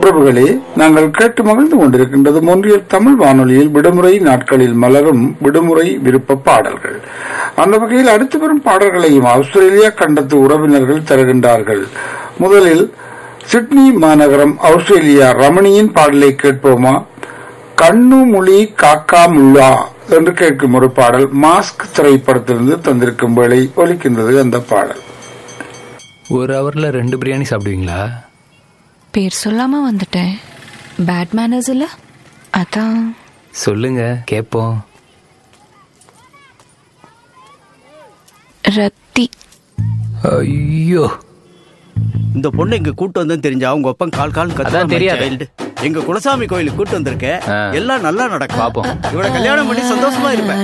உறவுகளே நாங்கள் கேட்டு மகிழ்ந்து கொண்டிருக்கின்றது ஒன்றியல் தமிழ் வானொலியில் விடுமுறை நாட்களில் மலரும் விடுமுறை விருப்ப பாடல்கள் அந்த வகையில் அடுத்து வரும் பாடல்களையும் ஆஸ்திரேலியா கண்டத்து உறவினர்கள் தருகின்றார்கள் முதலில் சிட்னி மாநகரம் ஆஸ்திரேலியா ரமணியின் பாடலை கேட்போமா கண்ணு மொழி காக்கா முல்லா என்று கேட்கும் ஒரு பாடல் மாஸ்க் திரைப்படத்திலிருந்து தந்திருக்கும் வேளை ஒலிக்கின்றது அந்த பாடல் ஒரு ஹவர்ல ரெண்டு பிரியாணி சாப்பிடுவீங்களா பேர் சொல்லாம வந்துட்டேன் பேட் மேனர்ஸ் இல்ல அதான் சொல்லுங்க கேட்போம் ரத்தி ஐயோ இந்த பொண்ணு இங்க கூட்டு வந்தேன்னு தெரிஞ்சா அவங்க ஒப்பம் கால் கால் அதான் தெரியாதே. எங்க குலசாமி கோயிலுக்கு கூட்டு வந்திருக்க ஆ. எல்லாம் நல்லா நடக்கும் பாப்போம். இவள கல்யாணம் பண்ணி சந்தோஷமா இருப்பேன்